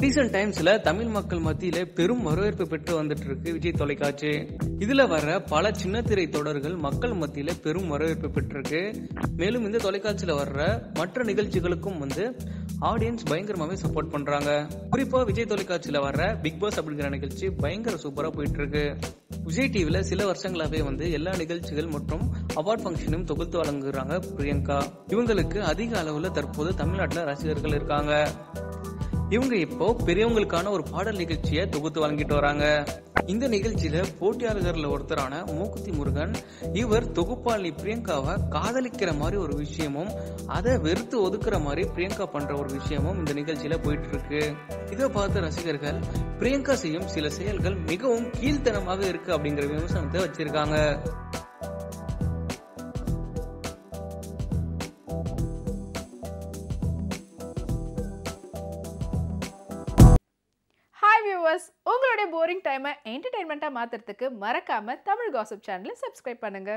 recent டைம்ஸ்ல தமிழ் மக்கள் மத்தியில பெரும் வரவேற்பு பெற்று வந்துட்டு இருக்கு விஜய் தொலைக்காட்சி இதுல வர்ற பல சின்ன திரை தொடர்கள் மக்கள் மத்தியில பெரும் வரவேற்பு பெற்றிருக்கு மேலும் இந்த தொலைக்காட்சியில வர்ற மற்ற நிகழ்ச்சிகளுக்கும் வந்து ஆடியன்ஸ் பயங்கரமாவே சப்போர்ட் பண்றாங்க குறிப்பா விஜய் தொலைக்காட்சியில வர்ற பிக் பாஸ் அப்படிங்கிற நிகழ்ச்சி பயங்கர சூப்பரா போயிட்டு இருக்கு விஜய் டிவில சில வருஷங்களாவே வந்து எல்லா நிகழ்ச்சிகள் மற்றும் அவார்ட் ஃபங்க்ஷனும் தொகுத்து வழங்குறாங்க பிரியங்கா இவங்களுக்கு அதிக அளவுல தற்போது தமிழ்நாட்டுல ரசிகர்கள் இருக்காங்க இவங்க இப்போ பெரியவங்களுக்கான ஒரு பாடல் நிகழ்ச்சியை தொகுத்து வழங்கிட்டு வராங்க இந்த நிகழ்ச்சியில போட்டியாளர்கள்ல ஒருத்தரான மூக்குத்தி முருகன் இவர் தொகுப்பாளி பிரியங்காவை காதலிக்கிற மாதிரி ஒரு விஷயமும் அதை வெறுத்து ஒதுக்குற மாதிரி பிரியங்கா பண்ற ஒரு விஷயமும் இந்த நிகழ்ச்சியில போயிட்டு இருக்கு இதை பார்த்த ரசிகர்கள் பிரியங்கா செய்யும் சில செயல்கள் மிகவும் கீழ்த்தனமாக இருக்கு அப்படிங்கிற விமர்சனத்தை வச்சிருக்காங்க ஹாய் வியூவர்ஸ் உங்களுடைய போரிங் டைமை என்டர்டைன்மெண்ட்டாக மாற்றுறதுக்கு மறக்காம தமிழ் காசிப் சேனலை சப்ஸ்கிரைப் பண்ணுங்க